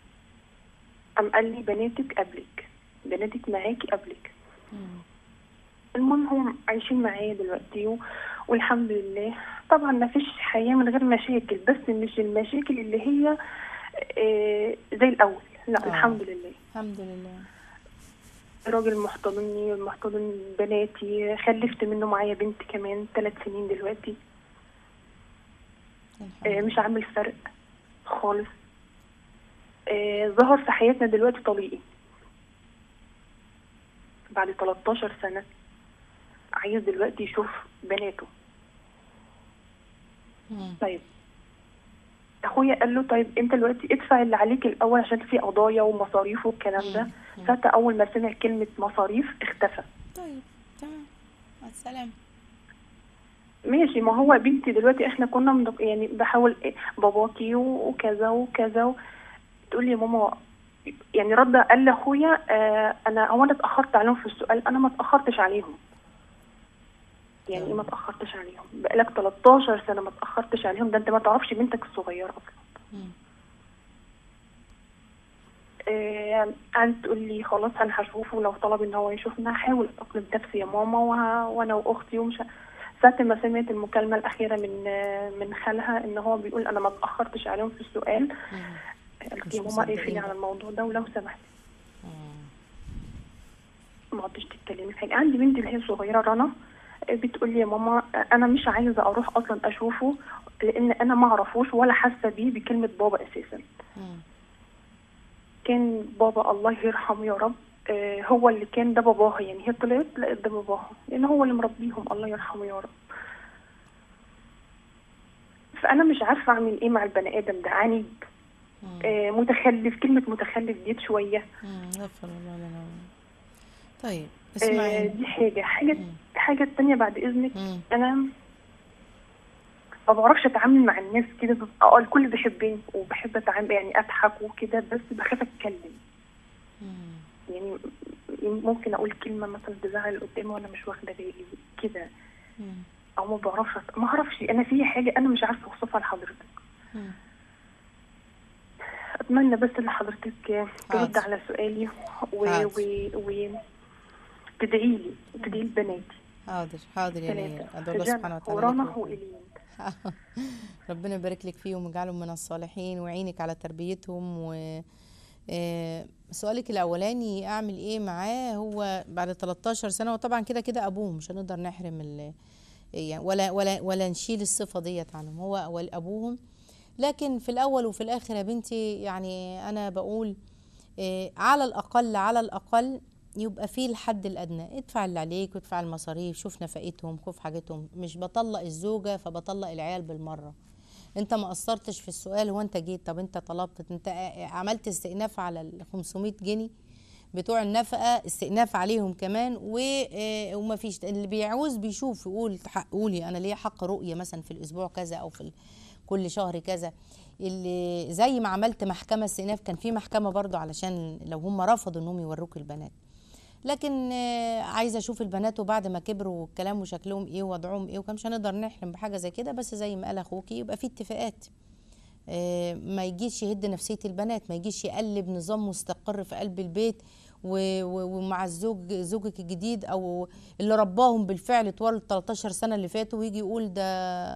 قام قال لي بناتك قبلك بناتك معاكي قبلك مم. المهم هم عايشين معايا دلوقتي و... والحمد لله طبعا ما فيش حياة من غير مشاكل بس مش المشاكل اللي هي آه، زي الأول لا آه. الحمد لله الحمد لله راجل محتضنني محتضن بناتي خلفت منه معايا بنت كمان ثلاث سنين دلوقتي الحمد آه، مش لله. عامل فرق خالص آه، ظهر في حياتنا دلوقتي طليقي بعد 13 سنة عايز دلوقتي يشوف بناته مم. طيب اخويا قال له طيب انت دلوقتي ادفع اللي عليك الاول عشان في قضايا ومصاريف والكلام ده مم. فانت اول ما سمع كلمة مصاريف اختفى طيب تمام مع السلامة ماشي ما هو بنتي دلوقتي احنا كنا مدق... يعني بحاول إيه، باباكي و- وكذا وكذا و... تقول لي يا ماما يعني رد قال لاخويا آه انا هو انا اتاخرت عليهم في السؤال انا ما اتاخرتش عليهم يعني ايه ما اتاخرتش عليهم بقالك 13 سنه ما اتاخرتش عليهم ده انت ما تعرفش بنتك الصغيره اصلا مم. آه قعدت تقول لي خلاص انا هشوفه لو طلب ان هو يشوفنا هحاول اقلم نفسي يا ماما وه... وانا واختي ومش ه- ساعة ما سمعت المكالمة الأخيرة من آه، من خالها إن هو بيقول أنا ما اتأخرتش عليهم في السؤال مم. قالت مش لي يا ماما مصدقين اقفلي بقى. على الموضوع ده ولو سمحتي مم. ما عدتش تتكلمي في حاجة عندي بنتي اللي هي صغيرة رنا آه، بتقول لي يا ماما آه، أنا مش عايزة أروح أصلا أشوفه لأن أنا ما أعرفوش ولا حاسة بيه بكلمة بابا أساسا مم. كان بابا الله يرحمه يا رب آه، هو اللي كان ده باباها يعني هي طلعت لقت ده باباها لان هو اللي مربيهم الله يرحمه يا رب فانا مش عارفه اعمل ايه مع البني ادم ده عنيد آه متخلف كلمه متخلف ديت شويه مم، غفر الله لنا ولكم. طيب آه اسمعي دي حاجه حاجه مم. حاجه التانية بعد اذنك مم. انا ما بعرفش اتعامل مع الناس كده اه الكل بيحبني وبحب اتعامل يعني اضحك وكده بس بخاف اتكلم مم. يعني ممكن اقول كلمه مثلا تزعل اللي قدامي وانا مش واخده بالي كده مم. او ما بعرفش أت- ما اعرفش انا في حاجه انا مش عارفه اوصفها لحضرتك مم. اتمنى بس ان حضرتك ترد حاضر. على سؤالي و حاضر. و و تدعي لي تدعي لبناتي حاضر حاضر يا ليلى ثلاثه ادعو الله سبحانه سجنة وتعالى ورانا لك ويكون. وإليان ربنا يبارك لك فيهم ويجعلهم من الصالحين ويعينك على تربيتهم و آه، سؤالك الاولاني اعمل ايه معاه هو بعد 13 سنه وطبعا كده كده ابوه مش هنقدر نحرم ال يعني ولا ولا ولا نشيل الصفه ديت عنهم هو اول ابوهم لكن في الاول وفي الاخر يا بنتي يعني انا بقول آه، على الاقل على الاقل يبقى في الحد الادنى ادفع اللي عليك وادفع المصاريف شوف نفقتهم شوف حاجتهم مش بطلق الزوجه فبطلق العيال بالمره انت ما قصرتش في السؤال هو انت جيت طب انت طلبت انت عملت استئناف على ال 500 جنيه بتوع النفقه استئناف عليهم كمان و آه، وما فيش اللي بيعوز بيشوف يقول قولي انا ليا حق رؤيه مثلا في الاسبوع كذا او في ال- كل شهر كذا اللي زي ما عملت محكمه استئناف كان في محكمه برضو علشان لو هم رفضوا انهم يوروك البنات لكن آه، عايزه اشوف البنات وبعد ما كبروا والكلام وشكلهم ايه ووضعهم ايه وكان مش هنقدر نحلم بحاجه زي كده بس زي ما قال اخوكي يبقى في اتفاقات آه، ما يجيش يهد نفسيه البنات ما يجيش يقلب نظام مستقر في قلب البيت و- و- ومع الزوج زوجك الجديد او اللي رباهم بالفعل طوال ال 13 سنه اللي فاتوا ويجي يقول ده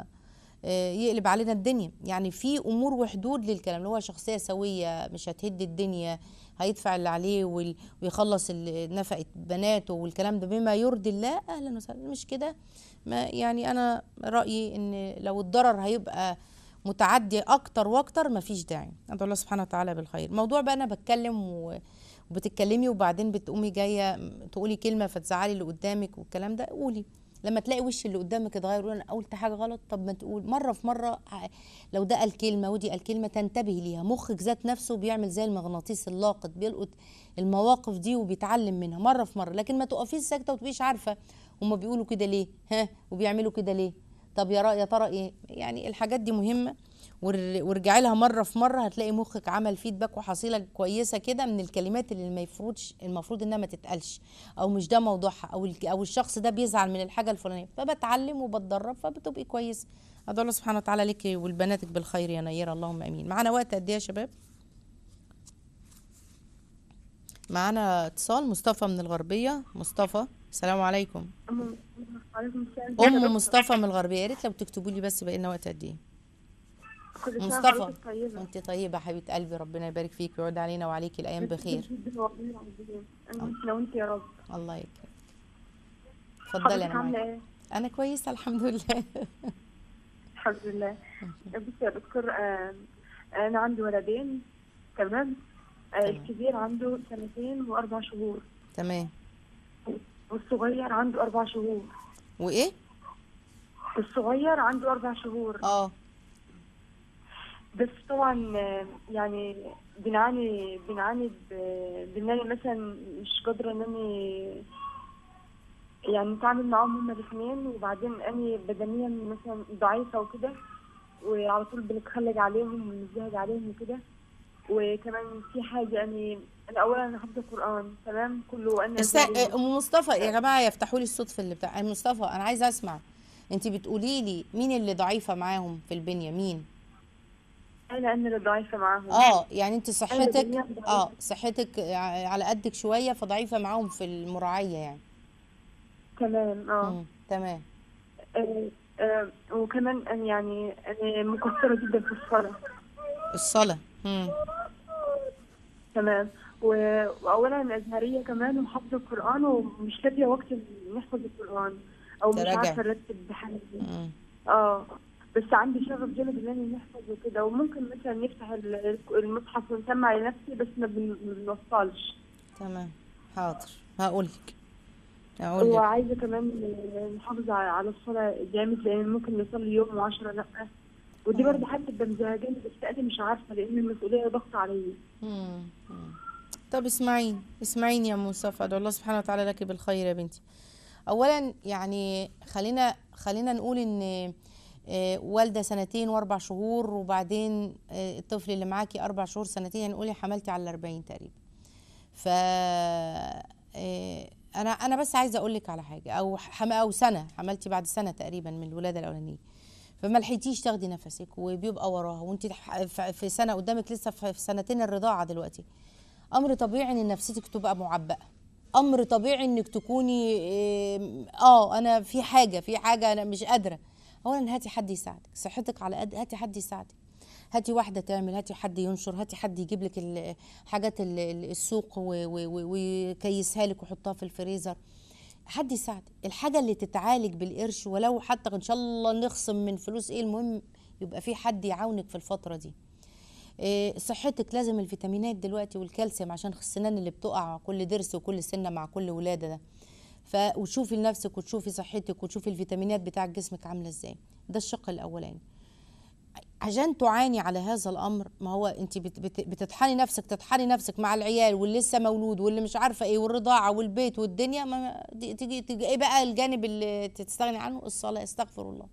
آه، يقلب علينا الدنيا يعني في امور وحدود للكلام اللي هو شخصيه سويه مش هتهد الدنيا هيدفع اللي عليه وال- ويخلص ال- نفقه بناته والكلام ده بما يرضي الله اهلا وسهلا مش كده ما يعني انا رايي ان لو الضرر هيبقى متعدي اكتر واكتر مفيش داعي ادعو الله سبحانه وتعالى بالخير موضوع بقى انا بتكلم و... وبتتكلمي وبعدين بتقومي جايه تقولي كلمه فتزعلي اللي قدامك والكلام ده قولي لما تلاقي وش اللي قدامك اتغير يقول انا قلت حاجه غلط طب ما تقول مره في مره ع- لو ده قال كلمه ودي قال كلمه تنتبهي ليها مخك ذات نفسه بيعمل زي المغناطيس اللاقط بيلقط المواقف دي وبيتعلم منها مره في مره لكن ما تقفيش ساكته وتبقيش عارفه هما بيقولوا كده ليه ها وبيعملوا كده ليه طب يا رأي يا ترى ايه يعني الحاجات دي مهمه ور- وارجعي لها مره في مره هتلاقي مخك عمل فيدباك وحصيله كويسه كده من الكلمات اللي ما يفروضش المفروض انها ما تتقالش او مش ده موضوعها او الك- او الشخص ده بيزعل من الحاجه الفلانيه فبتعلم وبتدرب فبتبقي كويسه ادعو الله سبحانه وتعالى لك ولبناتك بالخير يا نيره اللهم امين معانا وقت قد ايه يا شباب معانا اتصال مصطفى من الغربيه مصطفى السلام عليكم عليكم السلام ام مصطفى من الغربيه يا ريت لو تكتبوا لي بس بقينا وقت قد ايه كل سنة مصطفى وحضرتك طيبة وانت طيبه حبيبه قلبي ربنا يبارك فيك ويعود علينا وعليك الايام بخير جدا والله العظيم. انا وانت لو انت يا رب الله يكرمك اتفضلي حضرتك انا عاملة معاك ايه؟ انا كويسه الحمد لله الحمد لله بصي يا دكتور آه، انا عندي ولدين تمام آه، تمام. الكبير عنده سنتين واربع شهور تمام والصغير عنده اربع شهور وايه الصغير عنده اربع شهور اه بس طبعا آه، يعني بنعاني بنعاني ب- بان انا مثلا مش قادره ان انا يعني اتعامل معاهم هما الاثنين وبعدين انا بدنيا مثلا ضعيفه وكده وعلى طول بنتخلج عليهم ونزهد عليهم وكده وكمان في حاجه اني انا اولا انا حافظه القران تمام كله انا است... ام مصطفى يا جماعه يفتحوا لي الصوت في اللي بتاع مصطفى انا عايزه اسمع انت بتقولي لي مين اللي ضعيفه معاهم في البنيه مين انا انا اللي ضعيفه معاهم اه يعني انت صحتك البنية ضعيفة. اه صحتك ع- على قدك شويه فضعيفه معاهم في المراعيه يعني تمام اه مم. تمام آه، آه، وكمان أنا يعني أنا مقصرة جدا في الصلاة الصلاه مم. تمام و- وأولا أزهرية كمان وحافظة القرآن ومش لاقية وقت نحفظ القرآن أو مش تراجع. عارفة أرتب بحاجة مم. اه بس عندي شغف جامد إن أنا نحفظ وكده وممكن مثلا نفتح ال- المصحف ونسمع لنفسي بس ما بن- ما بنوصلش تمام حاضر هقول لك هقول لك وعايزة كمان نحافظ على على الصلاة جامد لأن ممكن نصلي يوم وعشرة لأ ودي برضه حاسه بمزاجاني بس انا مش عارفه لان المسؤوليه ضغط عليا مم. مم. طب اسمعيني اسمعيني يا مصطفى ادعو الله سبحانه وتعالى لك بالخير يا بنتي اولا يعني خلينا خلينا نقول ان آه، والده سنتين واربع شهور وبعدين آه، الطفل اللي معاكي اربع شهور سنتين يعني قولي حملتي على 40 تقريبا ف آه، انا انا بس عايزه اقول لك على حاجه او حم او سنه حملتي بعد سنه تقريبا من الولاده الاولانيه فما لحقتيش تاخدي نفسك وبيبقى وراها وانت ح- ف- في سنه قدامك لسه في في سنتين الرضاعه دلوقتي امر طبيعي ان نفسيتك تبقى معبأه امر طبيعي انك تكوني إيه، اه انا في حاجه في حاجه انا مش قادره اولا هاتي حد يساعدك صحتك على قد هاتي حد يساعدك هاتي واحده تعمل هاتي حد ينشر هاتي حد يجيب لك ال- حاجات ال- ال- السوق و- و- و- ويكيسها لك ويحطها في الفريزر حد يساعدك الحاجه اللي تتعالج بالقرش ولو حتى ان شاء الله نخصم من فلوس ايه المهم يبقى في حد يعاونك في الفتره دي إيه، صحتك لازم الفيتامينات دلوقتي والكالسيوم عشان السنان اللي بتقع كل ضرس وكل سنه مع كل ولاده ده ف وتشوفي لنفسك وتشوفي صحتك وتشوفي الفيتامينات بتاع جسمك عامله ازاي ده الشق الاولاني عشان تعاني على هذا الامر ما هو انت بت بت بتطحني نفسك تطحني نفسك مع العيال واللي لسه مولود واللي مش عارفه ايه والرضاعه والبيت والدنيا ما دي- تيجي تيجي ايه بقى الجانب اللي تستغني عنه الصلاه استغفر الله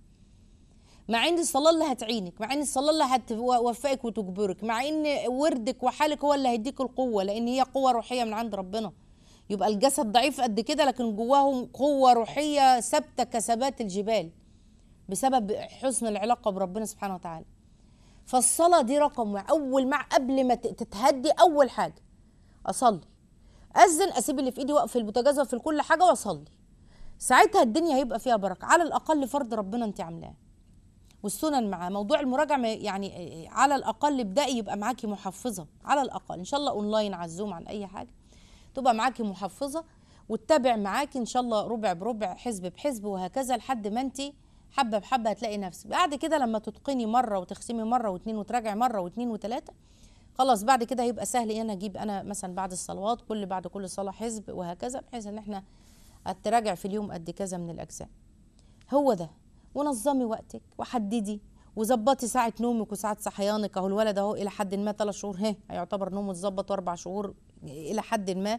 مع ان الصلاه اللي هتعينك مع ان الصلاه اللي هتوفقك وتجبرك مع ان وردك وحالك هو اللي هيديك القوه لان هي قوه روحيه من عند ربنا يبقى الجسد ضعيف قد كده لكن جواهم قوه روحيه ثابته كثبات الجبال بسبب حسن العلاقه بربنا سبحانه وتعالى فالصلاه دي رقم واحد اول مع قبل ما ت- تتهدي اول حاجه اصلي اذن اسيب اللي في ايدي واقف البوتاجاز في كل حاجه واصلي ساعتها الدنيا هيبقى فيها بركه على الاقل فرض ربنا انت عاملاه والسنن معاه موضوع المراجعه ما- يعني على الاقل ابدأي يبقى معاكي محفظه على الاقل ان شاء الله اونلاين على الزوم عن اي حاجه تبقى معاكي محفظه وتتابع معاكي ان شاء الله ربع بربع حزب بحزب وهكذا لحد ما انت حبه بحبه هتلاقي نفسك بعد كده لما تتقني مره وتخصمي مره واتنين وتراجعي مره واتنين وتلاته خلاص بعد كده هيبقى سهل ان انا اجيب انا مثلا بعد الصلوات كل بعد كل صلاه حزب وهكذا بحيث ان احنا تراجع في اليوم قد كذا من الاجزاء هو ده ونظمي وقتك وحددي وظبطي ساعة نومك وساعة صحيانك اهو الولد اهو إلى حد ما ثلاث شهور ها هيعتبر نومه اتظبط وأربع شهور إلى حد ما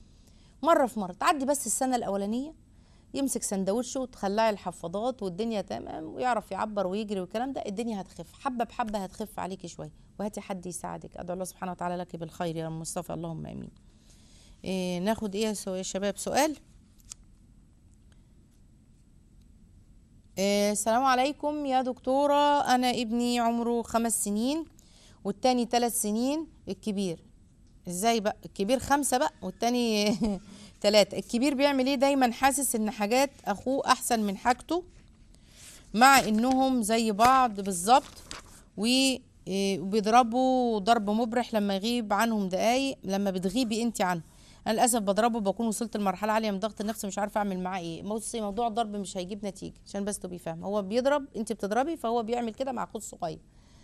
مرة في مرة تعدي بس السنة الأولانية يمسك سندوتش وتخلعي الحفاضات والدنيا تمام ويعرف يعبر ويجري والكلام ده الدنيا هتخف حبة بحبة هتخف عليكي شوية وهاتي حد يساعدك أدعو الله سبحانه وتعالى لك بالخير يا مصطفى اللهم آمين إيه ناخد إيه يا سو- يا شباب سؤال إيه، السلام عليكم يا دكتورة أنا ابني عمره خمس سنين والتاني ثلاث سنين الكبير ازاي بقى الكبير خمسة بقى والتاني ثلاثة الكبير بيعمل ايه دايما حاسس ان حاجات اخوه احسن من حاجته مع انهم زي بعض بالظبط و إيه، وبيضربوا ضرب مبرح لما يغيب عنهم دقايق لما بتغيبي انت عنه انا للاسف بضربه بكون وصلت لمرحله عاليه من ضغط النفس مش عارفه اعمل معاه ايه بصي موضوع الضرب مش هيجيب نتيجه عشان بس تبقي فاهمه هو بيضرب انت بتضربي فهو بيعمل كده مع اخوه الصغير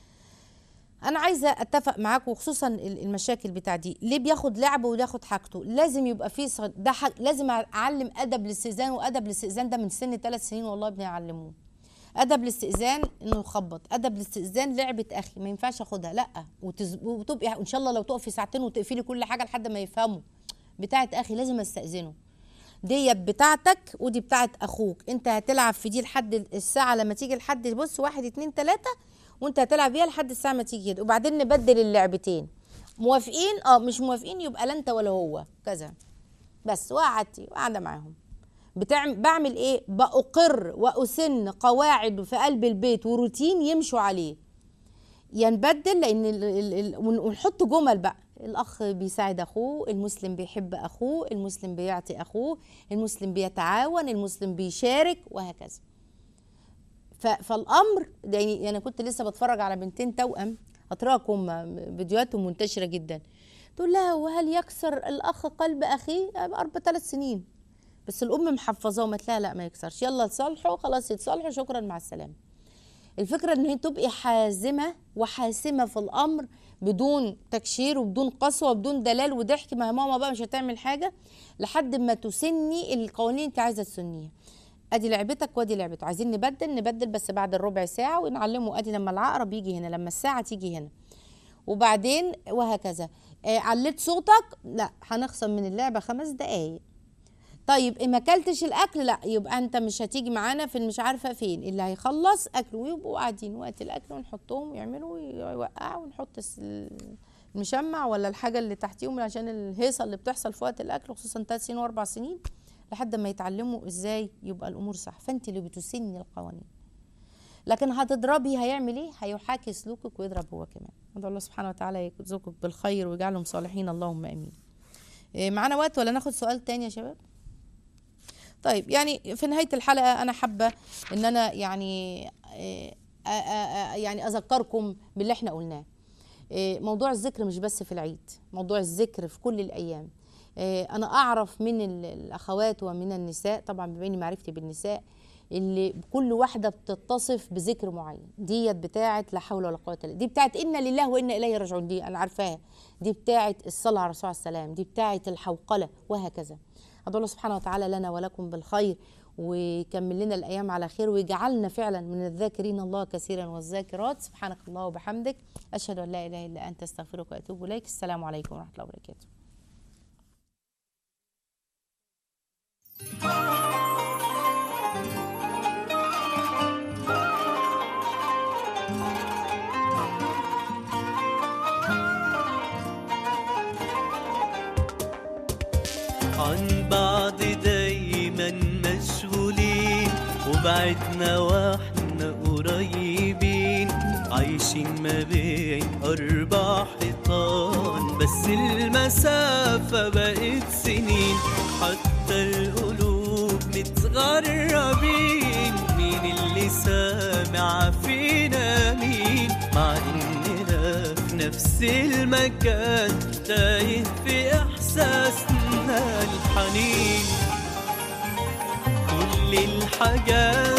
انا عايزه اتفق معاك وخصوصا ال- المشاكل بتاع دي ليه بياخد لعبه وياخد حاجته لازم يبقى فيه ص- ده حاج... لازم اعلم ادب الاستئذان وادب الاستئذان ده من سن ثلاث سنين والله ابني يعلموه ادب الاستئذان انه يخبط ادب الاستئذان لعبه اخي ما ينفعش اخدها لا وتز... وتبقي ان شاء الله لو تقفي ساعتين وتقفلي كل حاجه لحد ما يفهموا بتاعت اخي لازم استاذنه ديت بتاعتك ودي بتاعت اخوك انت هتلعب في دي لحد الساعه لما تيجي لحد بص واحد اتنين تلاته وانت هتلعب بيها لحد الساعه ما تيجي كده وبعدين نبدل اللعبتين موافقين اه مش موافقين يبقى لا انت ولا هو كذا بس وقعدتي وقاعده معاهم بتعمل بعمل ايه باقر واسن قواعد في قلب البيت وروتين يمشوا عليه يا نبدل لان ال- ال- ال- ون- ونحط جمل بقى الاخ بيساعد اخوه المسلم بيحب اخوه المسلم بيعطي اخوه المسلم بيتعاون المسلم بيشارك وهكذا ف- فالامر ده يعني انا كنت لسه بتفرج على بنتين توأم اتراكم فيديوهاتهم منتشره جدا تقول لها وهل يكسر الاخ قلب اخيه اربع ثلاث سنين بس الام محفظاه وما لا لا ما يكسرش يلا تصالحوا خلاص يتصالحوا شكرا مع السلامه الفكره ان هي تبقي حازمه وحاسمه في الامر بدون تكشير وبدون قسوه وبدون دلال وضحك ما هي ماما بقى مش هتعمل حاجه لحد ما تسني القوانين اللي انت عايزه تسنيها ادي لعبتك وادي لعبته عايزين نبدل نبدل بس بعد الربع ساعه ونعلمه ادي لما العقرب يجي هنا لما الساعه تيجي هنا وبعدين وهكذا آه عليت صوتك لا هنخصم من اللعبه خمس دقايق طيب إن ما اكلتش الاكل لا يبقى انت مش هتيجي معانا في مش عارفه فين اللي هيخلص اكل ويبقوا قاعدين وقت الاكل ونحطهم ويعملوا ويوقعوا ونحط الس- المشمع ولا الحاجه اللي تحتيهم عشان الهيصه اللي بتحصل في وقت الاكل خصوصا ثلاث سنين واربع سنين لحد ما يتعلموا ازاي يبقى الامور صح فانت اللي بتسني القوانين لكن هتضربي هيعمل ايه هيحاكي سلوكك ويضرب هو كمان ادعو الله سبحانه وتعالى يرزقك بالخير ويجعلهم صالحين اللهم امين إيه، معانا وقت ولا ناخد سؤال تاني يا شباب طيب يعني في نهايه الحلقه انا حابه ان انا يعني إيه، آ- آ- آ- يعني اذكركم باللي احنا قلناه إيه، موضوع الذكر مش بس في العيد موضوع الذكر في كل الايام إيه، انا اعرف من ال- الاخوات ومن النساء طبعا بما اني معرفتي بالنساء اللي كل واحده بتتصف بذكر معين ديت بتاعه لا حول ولا قوه الا بالله دي بتاعه انا لله وانا اليه راجعون دي انا عارفاها دي بتاعه الصلاه على الرسول عليه السلام دي بتاعه الحوقله وهكذا ادعو الله سبحانه وتعالى لنا ولكم بالخير ويكمل لنا الايام على خير ويجعلنا فعلا من الذاكرين الله كثيرا والذاكرات سبحانك الله وبحمدك اشهد ان لا اله الا انت استغفرك واتوب اليك السلام عليكم ورحمه الله وبركاته عن بعض دايما مشغولين وبعدنا واحنا قريبين عايشين ما بين أربع حيطان بس المسافة بقت سنين حتى القلوب متغربين مين اللي سامع فينا مين مع إننا في نفس المكان تايه في إحساسنا الحنين كل الحاجات